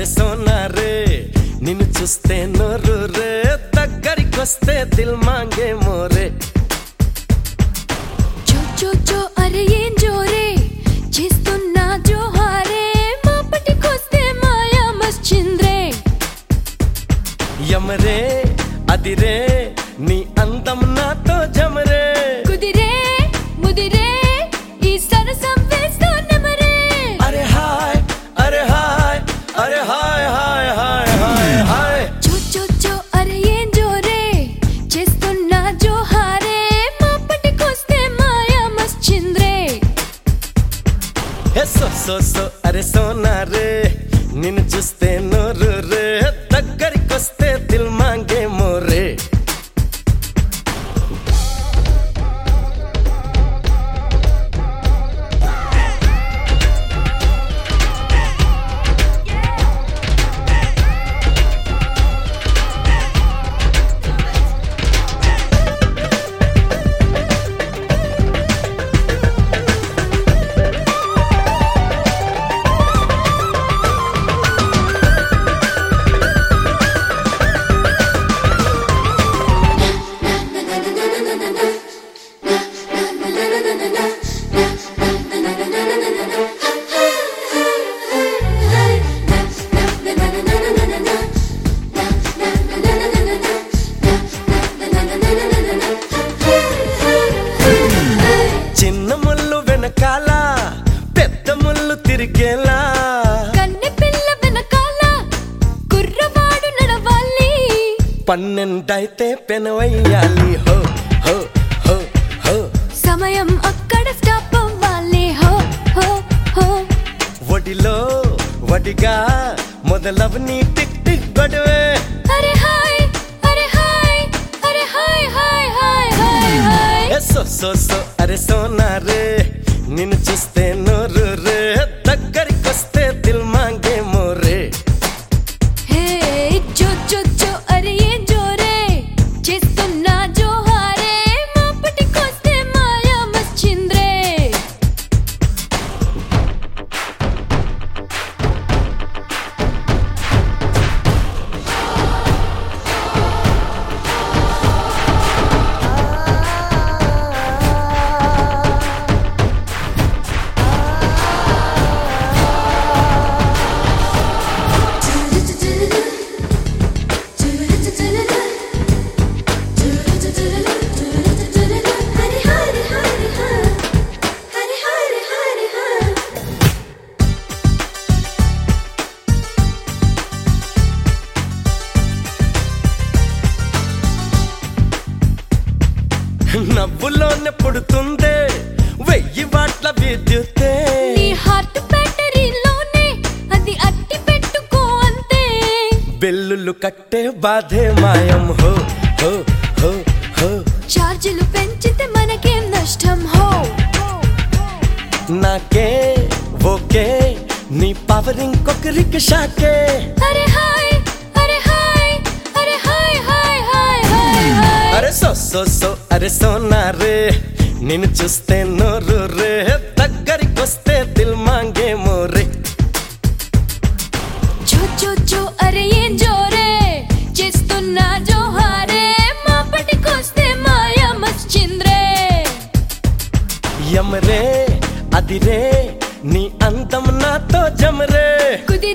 అరే సోనా రే నిన్ను చూస్తే నోరు రే దగ్గరికొస్తే దిల్ మాంగే మోరే చో చో చో అరే ఏం జోరే చేస్తున్నా జోహారే మా పటికొస్తే మాయా మస్చింద్రే యమరే అదిరే నీ అందం నాతో జమరే కుదిరే ముదిరే ఈ సరసం వేస్తూ నెమరే అరే హాయ్ అరే హాయ్ అరే హాయ్ హాయ్ హాయ్ హాయ్ హాయ్ చో చో చో అరే ఏం జోరే చేస్తున్నా జోహారే మా పటికొస్తే మాయా మస్చింద్రే హే సో సో సో అరే సోనా రే నిన్ను చూస్తే నోరు రే దగ్గరికొస్తే దిల్ మాంగే మోరే చిన్న ముళ్ళు వెనకాల పెద్ద ముళ్ళు తిరిగేలా కన్నె పిల్ల వెనకాల కుర్రవాడు నడవాలి పన్నెండైతే పెనవయ్యాలి హో హో హో హో సమయం అక్కడ స్టాప్ అవ్వాలి హో హో హో ఒడిలో వడిగా మొదలవని టిక్ టిక్ గొడవే అరే హాయ్ అరే హాయ్ అరే హాయ్ హాయ్ హాయ్ హాయ్ హాయ్ ఏ సో సో సో అరే సోనా రే నిన్ను చూస్తే నోరు రే దగ్గరికొస్తే దిల్ మాంగే మోరే హే జో జో జో అరే ఏం జోరే చేస్తున్నా జోహారే మా పటికొస్తే మాయా మస్చింద్రే నవ్వులోనే పుడుతుందే వెయ్యి వాట్ల విద్యుత్తే నీ హార్ట్ బ్యాటరీలోనే అది అట్టి పెట్టుకో అంతే బెల్లులు కట్టే బాధే మాయం హో హో హో హో ఛార్జీలు పెంచితే మనకేం నష్టం హో నాకే ఓకే నీ పవర్ ఇంకొకరికి షాకే అరే హాయ్ అరే హాయ్ అరే హాయ్ హాయ్ హాయ్ హాయ్ హాయ్ అరే సో సో సో అరే సోనా రే నిన్ను చూస్తే నోరు రే దగ్గరికొస్తే దిల్ మాంగే మోరే చో చో చో అరే ఏం జోరే చేస్తున్నా జోహారే మా పటికొస్తే మాయా మస్చింద్రే యమరే అదిరే నీ అందం నాతో జమరే కుదిరే